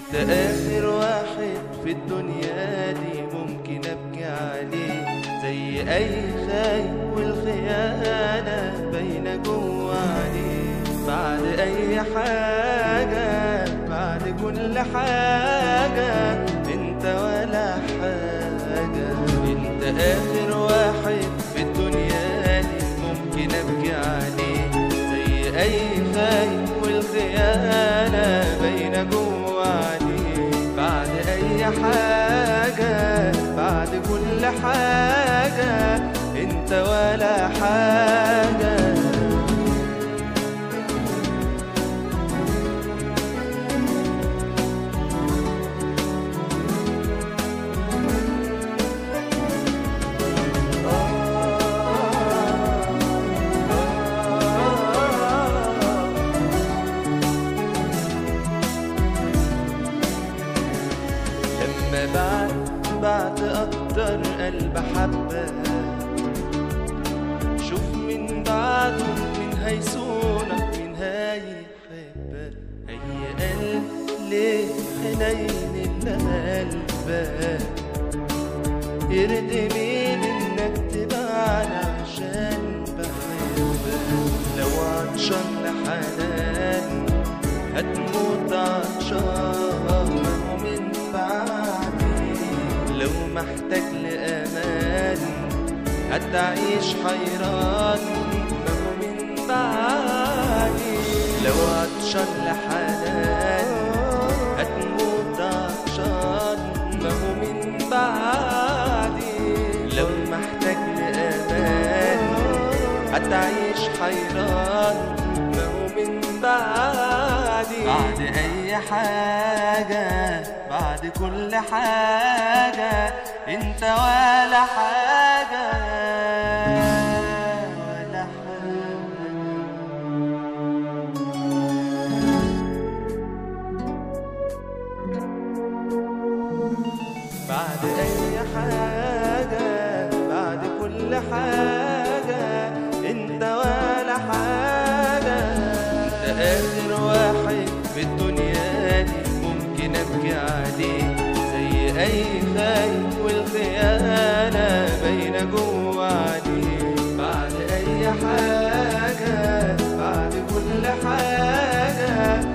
انت اخر واحد في الدنيا دي ممكن ابكي عليه زي اي خاين والخيانة باينة جوا عليه بعد اي حاجة بعد كل حاجة انت ولا حاجة انت اخر واحد في الدنيا دي ممكن ابكي عليه زي اي خاين والخيانة باينة جوا عليه بعد اي حاجة بعد كل حاجة انت ولا حاجة لما بعد بعد اكتر قلب حبك شوف من بعده مين هيصونك مين هيحبك اي قلب ليه حنين الا قلبك يرضي مين انك تبعنا عشان بحبك لو عطشان لحنان هتموت عطشان ومن بعدي لو محتاج لأمان هتعيش حيران ما هو من بعدي لو عطشان لحنان هتموت عطشان ما هو من بعدي لو محتاج لأمان هتعيش حيران ما هو من بعدي بعد أي حاجة بعد كل حاجة انت ولا حاجة ولا حاجة بعد أي حاجة بعد كل حاجة انت ولا حاجة انت آخر واحد في الدنيا دي ممكن أبكي عليه زي أي خاين والخيانة باينة جوا عليه بعد أي حاجة بعد كل حاجة